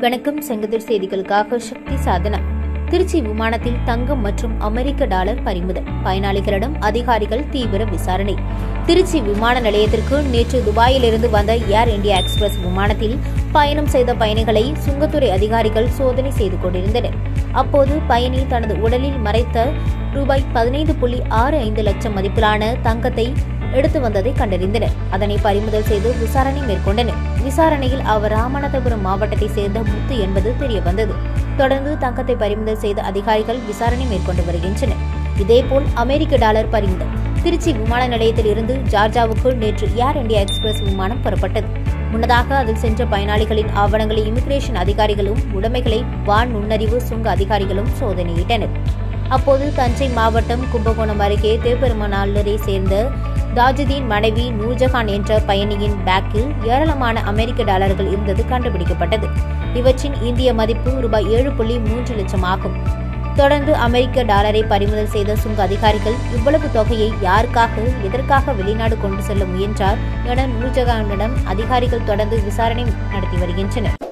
வணக்கம் செங்கதிர் செய்திகளுக்காக சக்தி சாதனா திருச்சி விமானத்தில் தங்கம் மற்றும் அமெரிக்க டாலர் பறிமுதல் பயனாளிகளிடம் அதிகாரிகள் தீவிர விசாரணை திருச்சி விமான நிலையத்திற்கு நேற்று துபாயிலிருந்து வந்த ஏர் இந்தியா எக்ஸ்பிரஸ் விமானத்தில் பயணம் செய்த பயணிகளை சுங்கத்துறை அதிகாரிகள் சோதனை செய்து கொண்டிருந்தனர் அப்போது பயணி தனது உடலில் மறைத்த ரூபாய் பதினைந்து புள்ளி ஆறு ஐந்து லட்சம் மதிப்பிலான தங்கத்தை எடுத்து வந்ததை கண்டறிந்தனர் அதனை பறிமுதல் செய்து விசாரணை மேற்கொண்டனர் விசாரணையில் அவர் ராமநாதபுரம் மாவட்டத்தை சேர்ந்த முத்து என்பது தெரியவந்தது தொடர்ந்து தங்கத்தை பறிமுதல் செய்த அதிகாரிகள் விசாரணை மேற்கொண்டு வருகின்றனர் இதேபோல் அமெரிக்க டாலர் பறிமுதல் திருச்சி விமான நிலையத்தில் இருந்து ஜார்ஜாவுக்கு நேற்று ஏர் இந்தியா எக்ஸ்பிரஸ் விமானம் புறப்பட்டது முன்னதாக அதில் சென்ற பயனாளிகளின் ஆவணங்களை இமிகிரேஷன் அதிகாரிகளும் உடைமைகளை வான் நுண்ணறிவு சுங்க அதிகாரிகளும் சோதனையிட்டனர் அப்போது தஞ்சை மாவட்டம் கும்பகோணம் அருகே தேப்பெருமநாளரை சேர்ந்த தாஜுதீன் மனைவி நூர்ஜஹான் என்ற பயணியின் பேக்கில் ஏராளமான அமெரிக்க டாலர்கள் இருந்தது கண்டுபிடிக்கப்பட்டது இவற்றின் இந்திய மதிப்பு ரூபாய் ஏழு புள்ளி மூன்று லட்சம் ஆகும் தொடர்ந்து அமெரிக்க டாலரை பறிமுதல் செய்த சுங்க அதிகாரிகள் இவ்வளவு தொகையை யாருக்காக எதற்காக வெளிநாடு கொண்டு செல்ல முயன்றார் என நூர்ஜஹானிடம் அதிகாரிகள் தொடர்ந்து விசாரணை நடத்தி வருகின்றனர்